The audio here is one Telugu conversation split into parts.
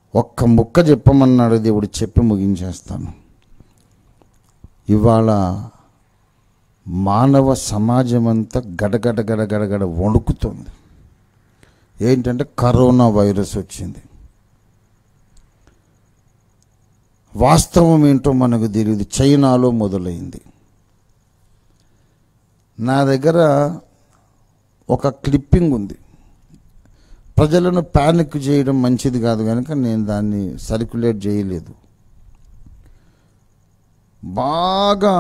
ఒక్క ముక్క చెప్పమన్నాడు దేవుడు చెప్పి ముగించేస్తాను ఇవాళ మానవ సమాజం అంతా గడగడ గడగడగడ వణుకుతుంది ఏంటంటే కరోనా వైరస్ వచ్చింది వాస్తవం ఏంటో మనకు తెలియదు చైనాలో మొదలైంది నా దగ్గర ఒక క్లిప్పింగ్ ఉంది ప్రజలను ప్యానిక్ చేయడం మంచిది కాదు కనుక నేను దాన్ని సర్క్యులేట్ చేయలేదు బాగా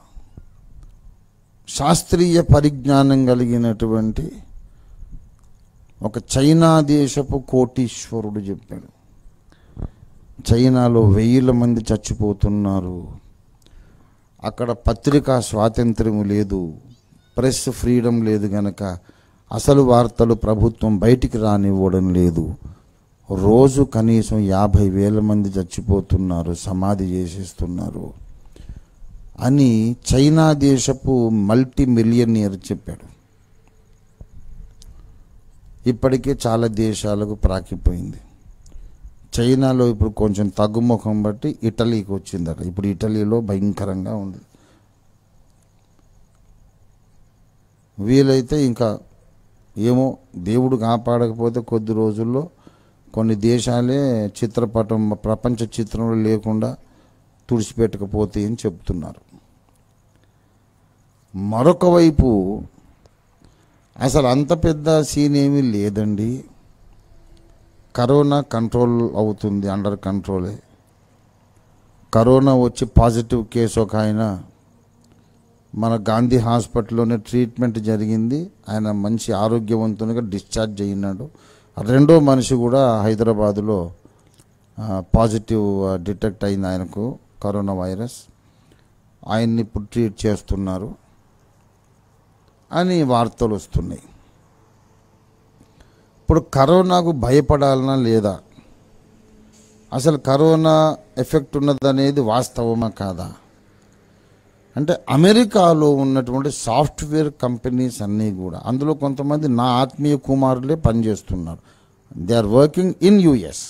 శాస్త్రీయ పరిజ్ఞానం కలిగినటువంటి ఒక చైనా దేశపు కోటీశ్వరుడు చెప్పాడు చైనాలో వెయ్యిల మంది చచ్చిపోతున్నారు అక్కడ పత్రికా స్వాతంత్ర్యం లేదు ప్రెస్ ఫ్రీడమ్ లేదు గనక అసలు వార్తలు ప్రభుత్వం బయటికి రానివ్వడం లేదు రోజు కనీసం యాభై వేల మంది చచ్చిపోతున్నారు సమాధి చేసేస్తున్నారు అని చైనా దేశపు మల్టీ మిలియనియర్ చెప్పాడు ఇప్పటికే చాలా దేశాలకు ప్రాకిపోయింది చైనాలో ఇప్పుడు కొంచెం తగ్గుముఖం బట్టి ఇటలీకి వచ్చిందట ఇప్పుడు ఇటలీలో భయంకరంగా ఉంది వీలైతే ఇంకా ఏమో దేవుడు కాపాడకపోతే కొద్ది రోజుల్లో కొన్ని దేశాలే చిత్రపటం ప్రపంచ చిత్రంలో లేకుండా తుడిచిపెట్టకపోతే అని చెప్తున్నారు మరొక వైపు అసలు అంత పెద్ద సీన్ ఏమీ లేదండి కరోనా కంట్రోల్ అవుతుంది అండర్ కంట్రోలే కరోనా వచ్చి పాజిటివ్ కేసు ఒక ఆయన మన గాంధీ హాస్పిటల్లోనే ట్రీట్మెంట్ జరిగింది ఆయన మంచి ఆరోగ్యవంతునిగా డిశ్చార్జ్ అయినాడు రెండో మనిషి కూడా హైదరాబాదులో ఆ, పాజిటివ్ ఆ, డిటెక్ట్ అయింది ఆయనకు కరోనా వైరస్ ఆయన్ని ఇప్పుడు ట్రీట్ చేస్తున్నారు అని వార్తలు వస్తున్నాయి ఇప్పుడు కరోనాకు భయపడాలనా లేదా అసలు కరోనా ఎఫెక్ట్ ఉన్నదనేది వాస్తవమా కాదా అంటే అమెరికాలో ఉన్నటువంటి సాఫ్ట్వేర్ కంపెనీస్ అన్నీ కూడా అందులో కొంతమంది నా ఆత్మీయ కుమారులే పనిచేస్తున్నారు they are working in US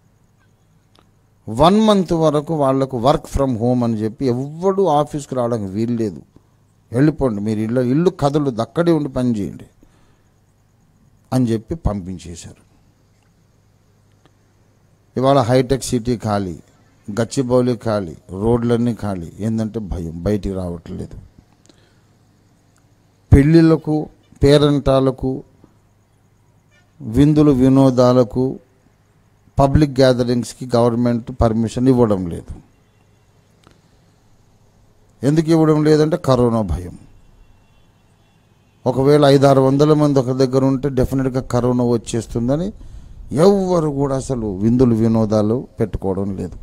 one month వరకు వాళ్లకు వర్క్ ఫ్రమ్ హోమ్ అని చెప్పి ఎవ్వడు ఆఫీస్కి రావడానికి వీల్లేదు వెళ్ళిపోండి మీరు ఇల్లు ఇల్లు కథలు అక్కడే ఉండి పని చేయండి అని చెప్పి పంపించేశారు ఇవాళ హైటెక్ సిటీ ఖాళీ గచ్చిబౌలి ఖాళీ రోడ్లన్నీ ఖాళీ ఏంటంటే భయం బయటికి రావట్లేదు పెళ్ళిళ్ళకు పేరంటాలకు విందులు వినోదాలకు పబ్లిక్ గ్యాదరింగ్స్కి గవర్నమెంట్ పర్మిషన్ ఇవ్వడం లేదు ఎందుకు ఇవ్వడం లేదంటే కరోనా భయం ఒకవేళ ఐదారు వందల మంది ఒక దగ్గర ఉంటే డెఫినెట్గా కరోనా వచ్చేస్తుందని ఎవ్వరు కూడా అసలు విందులు వినోదాలు పెట్టుకోవడం లేదు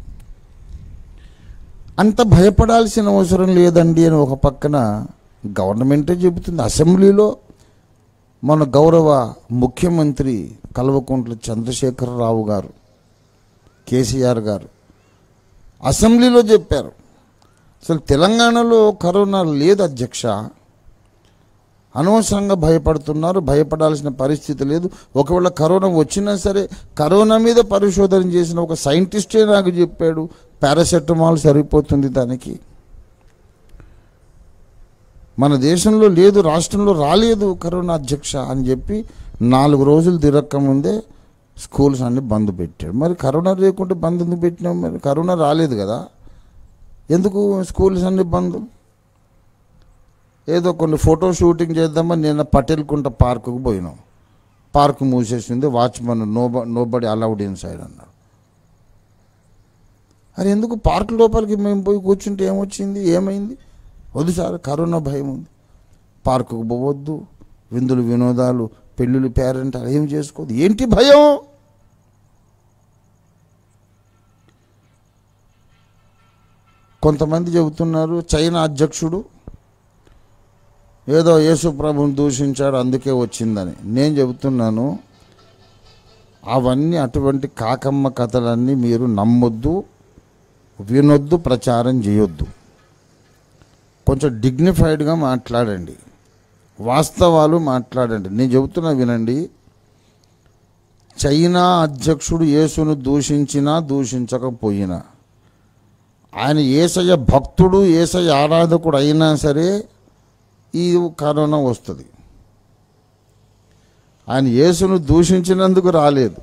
అంత భయపడాల్సిన అవసరం లేదండి అని ఒక పక్కన గవర్నమెంటే చెబుతుంది అసెంబ్లీలో మన గౌరవ ముఖ్యమంత్రి కల్వకుంట్ల చంద్రశేఖరరావు గారు కేసీఆర్ గారు అసెంబ్లీలో చెప్పారు అసలు తెలంగాణలో కరోనా లేదు అధ్యక్ష అనవసరంగా భయపడుతున్నారు భయపడాల్సిన పరిస్థితి లేదు ఒకవేళ కరోనా వచ్చినా సరే కరోనా మీద పరిశోధన చేసిన ఒక సైంటిస్టే నాకు చెప్పాడు పారాసెటమాల్ సరిపోతుంది దానికి మన దేశంలో లేదు రాష్ట్రంలో రాలేదు కరోనా అధ్యక్ష అని చెప్పి నాలుగు రోజులు తిరక్క ముందే స్కూల్స్ అన్ని బంద్ పెట్టాడు మరి కరోనా లేకుంటే బంద్ ఎందుకు పెట్టినాం మరి కరోనా రాలేదు కదా ఎందుకు స్కూల్స్ అన్ని బంద్ ఏదో కొన్ని ఫోటో షూటింగ్ చేద్దామని నిన్న పటేల్కుంట పార్కుకు పోయినాం పార్క్ మూసేసింది watchman no nobody allowed inside అన్నాడు అరే ఎందుకు పార్క్ లోపలికి మేము పోయి కూర్చుంటే ఏమొచ్చింది ఏమైంది వద్దు సార్ కరోనా భయం ఉంది పార్కుకు పోవద్దు విందులు వినోదాలు పెళ్ళిళ్ళు పేరెంట్ ఏం చేసుకోవద్దు ఏంటి భయం కొంతమంది చెబుతున్నారు చైనా అధ్యక్షుడు ఏదో యేసు ప్రభుని దూషించాడు అందుకే వచ్చిందని నేను చెబుతున్నాను అవన్నీ అటువంటి కాకమ్మ కథలన్నీ మీరు నమ్మొద్దు వినొద్దు ప్రచారం చేయొద్దు కొంచెం డిగ్నిఫైడ్గా మాట్లాడండి వాస్తవాలు మాట్లాడండి నేను చెబుతున్నా వినండి చైనా అధ్యక్షుడు యేసును దూషించినా దూషించకపోయినా ఆయన ఏసయ్య భక్తుడు ఏసయ్య ఆరాధకుడు అయినా సరే ఈ కరోనా వస్తుంది ఆయన యేసును దూషించినందుకు రాలేదు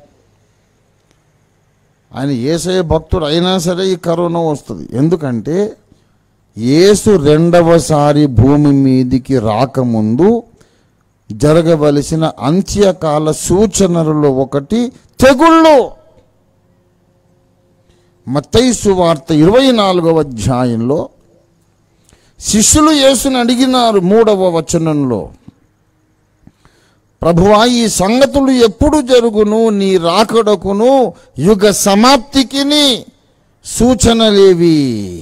ఆయన ఏసయ్య భక్తుడు అయినా సరే ఈ కరోనా వస్తుంది ఎందుకంటే యేసు రెండవసారి భూమి మీదికి రాకముందు జరగవలసిన అంత్యకాల సూచనలలో ఒకటి తెగుళ్ళు మత్తయి వార్త ఇరవై నాలుగవ అధ్యాయంలో శిష్యులు యేసుని అడిగినారు మూడవ వచనంలో ప్రభువా ఈ సంగతులు ఎప్పుడు జరుగును నీ రాకడకును యుగ సమాప్తికిని సూచనలేవి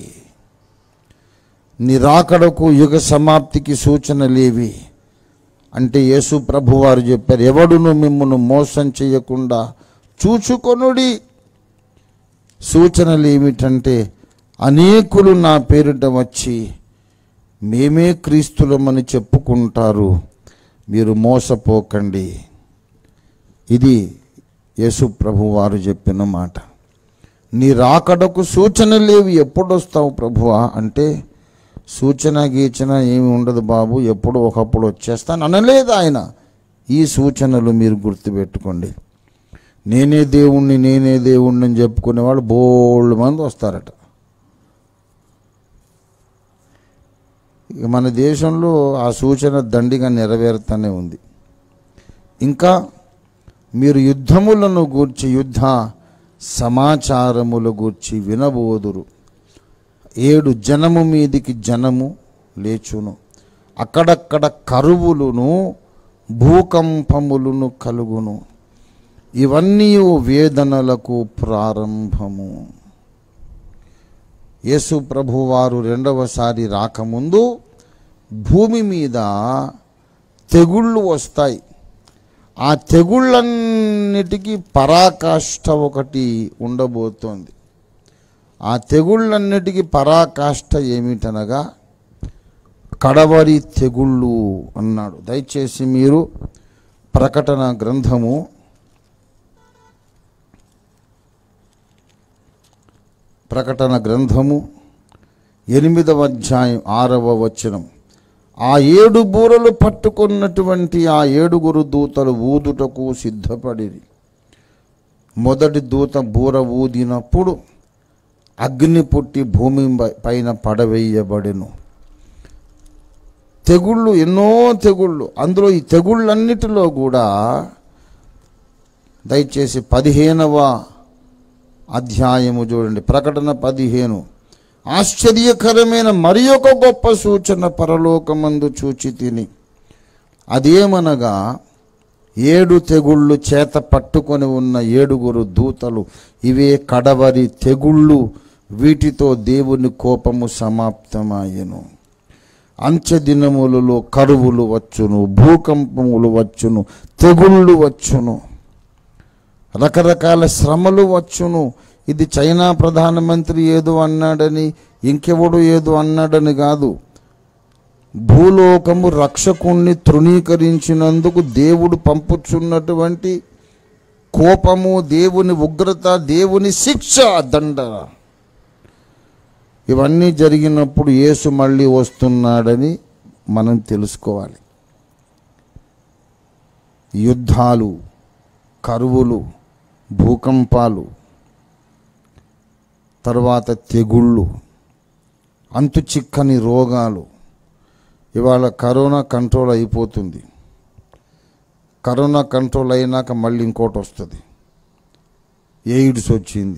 నీ రాకడకు యుగ సమాప్తికి సూచనలేవి అంటే యేసు ప్రభువారు చెప్పారు ఎవడును మిమ్మును మోసం చేయకుండా చూచుకొనుడి సూచనలు ఏమిటంటే అనేకులు నా పేరిట వచ్చి మేమే క్రీస్తులమని చెప్పుకుంటారు మీరు మోసపోకండి ఇది యేసు ప్రభు వారు చెప్పిన మాట నీ రాకడకు సూచనలేవి ఎప్పుడు వస్తావు ప్రభువా అంటే సూచన గీచన ఏమి ఉండదు బాబు ఎప్పుడు ఒకప్పుడు వచ్చేస్తాను అనలేదు ఆయన ఈ సూచనలు మీరు గుర్తుపెట్టుకోండి నేనే దేవుణ్ణి నేనే దేవుణ్ణి అని చెప్పుకునేవాళ్ళు బోల్డ్ మంది వస్తారట ఇక మన దేశంలో ఆ సూచన దండిగా నెరవేరుతూనే ఉంది ఇంకా మీరు యుద్ధములను గూర్చి యుద్ధ సమాచారముల గూర్చి వినబోదురు ఏడు జనము మీదికి జనము లేచును అక్కడక్కడ కరువులును భూకంపములను కలుగును ఇవన్నీ వేదనలకు ప్రారంభము యేసు ప్రభువారు రెండవసారి రాకముందు భూమి మీద తెగుళ్ళు వస్తాయి ఆ తెగుళ్ళన్నిటికీ పరాకాష్ట ఒకటి ఉండబోతోంది ఆ తెగుళ్ళన్నిటికీ పరాకాష్ట ఏమిటనగా కడవరి తెగుళ్ళు అన్నాడు దయచేసి మీరు ప్రకటన గ్రంథము ప్రకటన గ్రంథము ఎనిమిదవ అధ్యాయం ఆరవ వచనం ఆ ఏడు బూరలు పట్టుకున్నటువంటి ఆ ఏడుగురు దూతలు ఊదుటకు సిద్ధపడిరి మొదటి దూత బూర ఊదినప్పుడు అగ్ని పుట్టి భూమి పై- పైన పడవేయబడెను తెగుళ్ళు ఎన్నో తెగుళ్ళు అందులో ఈ తెగుళ్ళన్నిటిలో కూడా దయచేసి పదిహేనవ అధ్యాయము చూడండి ప్రకటన పదిహేను ఆశ్చర్యకరమైన మరి ఒక గొప్ప సూచన పరలోకమందు చూచి తిని అదేమనగా ఏడు తెగుళ్ళు చేత పట్టుకొని ఉన్న ఏడుగురు దూతలు ఇవే కడవరి తెగుళ్ళు వీటితో దేవుని కోపము సమాప్తమాయెను అంచె దినములలో కరువులు వచ్చును భూకంపములు వచ్చును తెగుళ్ళు వచ్చును రకరకాల శ్రమలు వచ్చును ఇది చైనా ప్రధానమంత్రి ఏదో అన్నాడని ఇంకెవడు ఏదో అన్నాడని కాదు భూలోకము రక్షకుణ్ణి తృణీకరించినందుకు దేవుడు పంపుచున్నటువంటి కోపము దేవుని ఉగ్రత దేవుని శిక్ష దండ ఇవన్నీ జరిగినప్పుడు యేసు మళ్ళీ వస్తున్నాడని మనం తెలుసుకోవాలి యుద్ధాలు కరువులు భూకంపాలు తర్వాత తెగుళ్ళు అంతు చిక్కని రోగాలు ఇవాళ కరోనా కంట్రోల్ అయిపోతుంది కరోనా కంట్రోల్ అయినాక మళ్ళీ ఇంకోటి వస్తుంది ఎయిడ్స్ వచ్చింది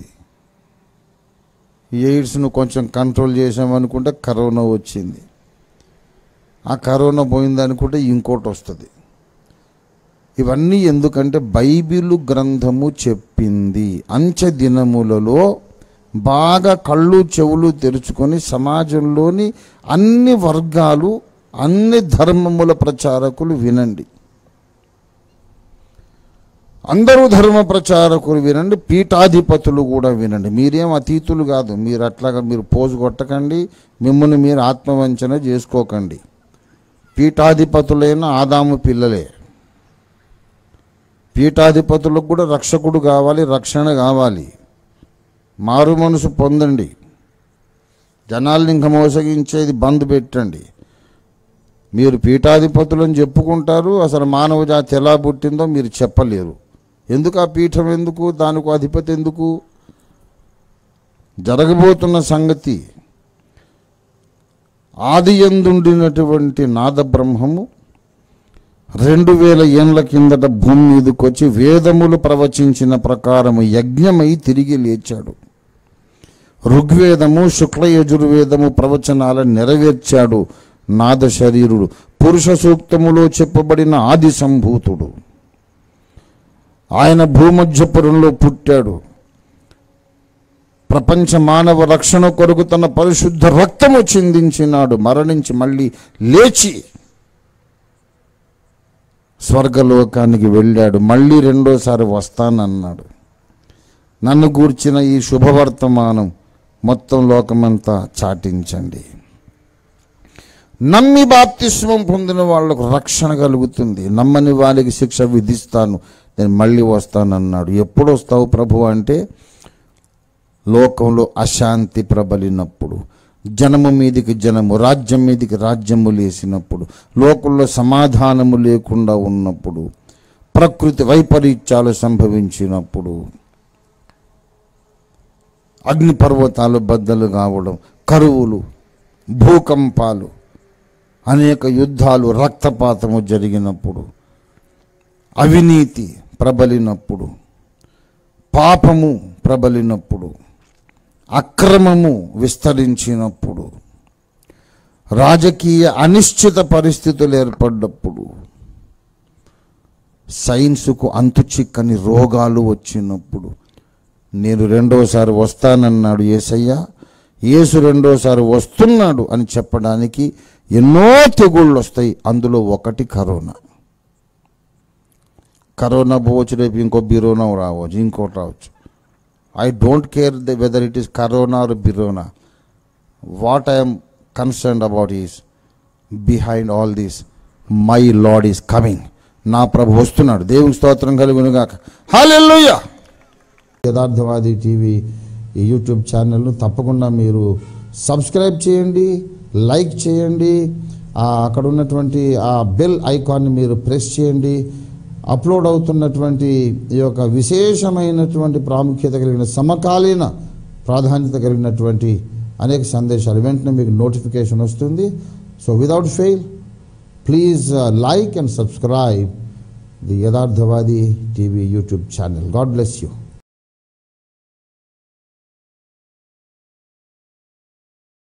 ఈ ఎయిడ్స్ను కొంచెం కంట్రోల్ చేసామనుకుంటే కరోనా వచ్చింది ఆ కరోనా పోయిందనుకుంటే ఇంకోటి వస్తుంది ఇవన్నీ ఎందుకంటే బైబిలు గ్రంథము చెప్పింది అంచె దినములలో బాగా కళ్ళు చెవులు తెరుచుకొని సమాజంలోని అన్ని వర్గాలు అన్ని ధర్మముల ప్రచారకులు వినండి అందరూ ధర్మ ప్రచారకులు వినండి పీఠాధిపతులు కూడా వినండి మీరేం అతీతులు కాదు మీరు అట్లాగా మీరు పోజు కొట్టకండి మిమ్మల్ని మీరు ఆత్మవంచన చేసుకోకండి పీఠాధిపతులైన ఆదాము పిల్లలే పీఠాధిపతులకు కూడా రక్షకుడు కావాలి రక్షణ కావాలి మారు మనసు పొందండి జనాల్ని ఇంక మోసగించేది బంద్ పెట్టండి మీరు పీఠాధిపతులని చెప్పుకుంటారు అసలు మానవ జాతి ఎలా పుట్టిందో మీరు చెప్పలేరు ఎందుకు ఆ పీఠం ఎందుకు దానికి అధిపతి ఎందుకు జరగబోతున్న సంగతి ఆది ఎందుండినటువంటి నాద బ్రహ్మము రెండు వేల ఏండ్ల కిందట భూమి మీదకి వచ్చి వేదములు ప్రవచించిన ప్రకారము యజ్ఞమై తిరిగి లేచాడు ఋగ్వేదము శుక్ల యజుర్వేదము ప్రవచనాలను నెరవేర్చాడు నాద శరీరుడు పురుష సూక్తములో చెప్పబడిన ఆది సంభూతుడు ఆయన భూమధ్యపురంలో పుట్టాడు ప్రపంచ మానవ రక్షణ కొరకు తన పరిశుద్ధ రక్తము చిందించినాడు మరణించి మళ్ళీ లేచి స్వర్గలోకానికి వెళ్ళాడు మళ్ళీ రెండోసారి వస్తానన్నాడు నన్ను గూర్చిన ఈ శుభవర్తమానం మొత్తం లోకమంతా చాటించండి నమ్మి బాప్తిస్మం పొందిన వాళ్ళకు రక్షణ కలుగుతుంది నమ్మని వారికి శిక్ష విధిస్తాను నేను మళ్ళీ వస్తానన్నాడు ఎప్పుడు వస్తావు ప్రభు అంటే లోకంలో అశాంతి ప్రబలినప్పుడు జనము మీదికి జనము రాజ్యం మీదికి రాజ్యము లేసినప్పుడు లోకంలో సమాధానము లేకుండా ఉన్నప్పుడు ప్రకృతి వైపరీత్యాలు సంభవించినప్పుడు అగ్నిపర్వతాలు బద్దలు కావడం కరువులు భూకంపాలు అనేక యుద్ధాలు రక్తపాతము జరిగినప్పుడు అవినీతి ప్రబలినప్పుడు పాపము ప్రబలినప్పుడు అక్రమము విస్తరించినప్పుడు రాజకీయ అనిశ్చిత పరిస్థితులు ఏర్పడ్డప్పుడు సైన్సుకు అంతు చిక్కని రోగాలు వచ్చినప్పుడు నేను రెండోసారి వస్తానన్నాడు ఏసయ్య యేసు రెండోసారి వస్తున్నాడు అని చెప్పడానికి ఎన్నో తెగుళ్ళు వస్తాయి అందులో ఒకటి కరోనా కరోనా పోవచ్చు రేపు ఇంకో బిరోనా రావచ్చు ఇంకోటి రావచ్చు I don't care the whether it is corona or birona what I'm concern about is behind all these my lord is coming నా ప్రభు వస్తున్నాడు దేవుని స్తోత్రం కలుగునుగాక హాలెల్లుయ్యా యథార్థవాది టీవీ ఈ యూట్యూబ్ ఛానల్ను తప్పకుండా మీరు సబ్స్క్రైబ్ చేయండి లైక్ చేయండి ఆ అక్కడ ఉన్నటువంటి ఆ బెల్ ఐకాన్ని మీరు ప్రెస్ చేయండి అప్లోడ్ అవుతున్నటువంటి ఈ యొక్క విశేషమైనటువంటి ప్రాముఖ్యత కలిగిన సమకాలీన ప్రాధాన్యత కలిగినటువంటి అనేక సందేశాలు వెంటనే మీకు నోటిఫికేషన్ వస్తుంది so without fail please like and subscribe the Yatharthavadi TV YouTube channel God bless you